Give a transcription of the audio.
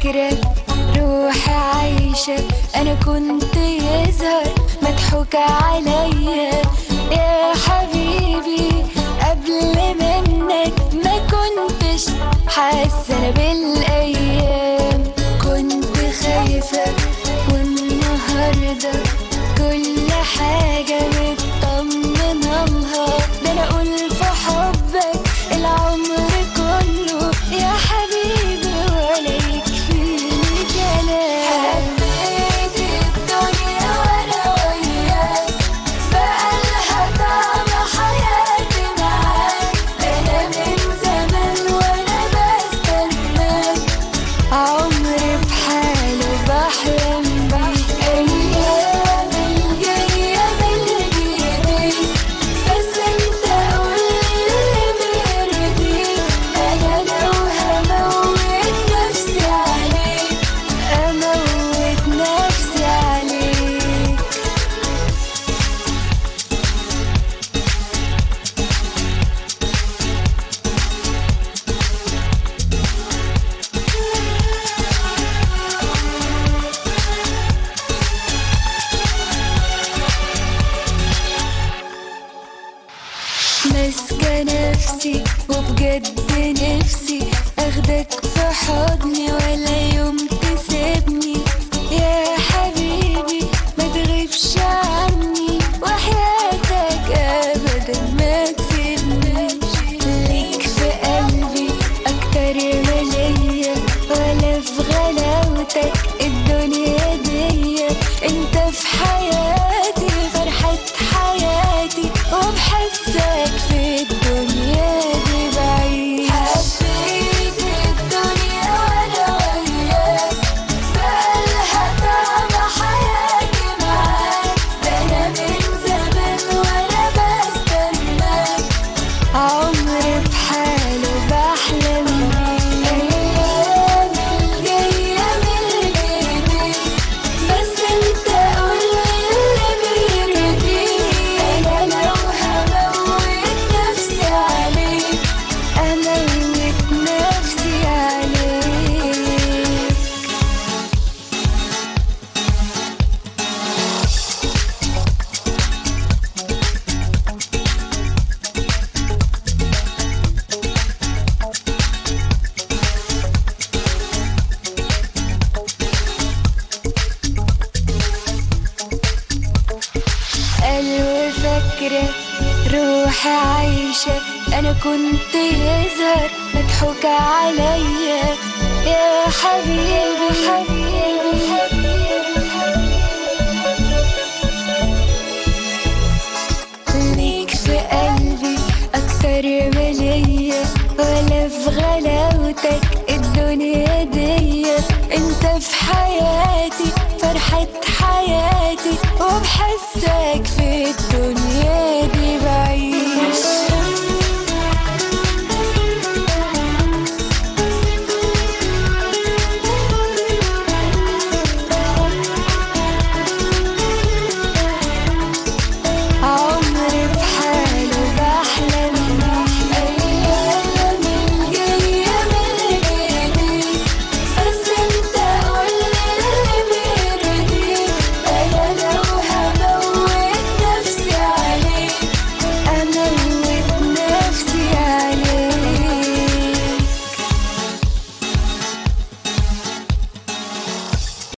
فاكرة روحي عايشة أنا كنت يظهر مضحوك عليا يا حبيبي قبل منك ما كنتش حاسة أنا بالأيام كنت خايفة والنهاردة كل حاجة مطمنة لها ده أنا أقول في حبك العمر كله يا حبيبي ولا يكفيني كلام حبيت الدنيا وأنا وياك بقى لها طعم حياتي معاك ده أنا من زمان وأنا بستناك عمري بحاله بحلم بيك أيام الجاية بالجديد بس انت قولي اللي بيرضيك أنا لو هموت نفسي عليك أموت نفسي عليك ماسكة نفسي وبجد نفسي اخدك في حضني ولا يوم تسيبني يا حبيبي ما تغيبش عني وحياتك ابدا ما تسيبنيش ليك في قلبي اكتر ما ليا ولا في غلاوتك الدنيا دي انت في حياتي فرحة حياتي وبحسك في الدنيا دي بعيد حبيت الدنيا وانا وياك بقالها طعم حياتي معاك ده انا من زمان وانا بستناك عمري بحاله بحلم بيه ايام الجايه من جديد بس انت قولي اللي بيرضيك انا لو هموت نفسي عليك اموت نفسي عليك قلبي فاكرة روحي عايشة أنا كنت يظهر مضحوك عليا يا حبيبي حبيبي ليك في قلبي أكتر ما ليا ولا في غلاوتك الدنيا دي انت في حياتي فرحة حياتي وبحسك في الدنيا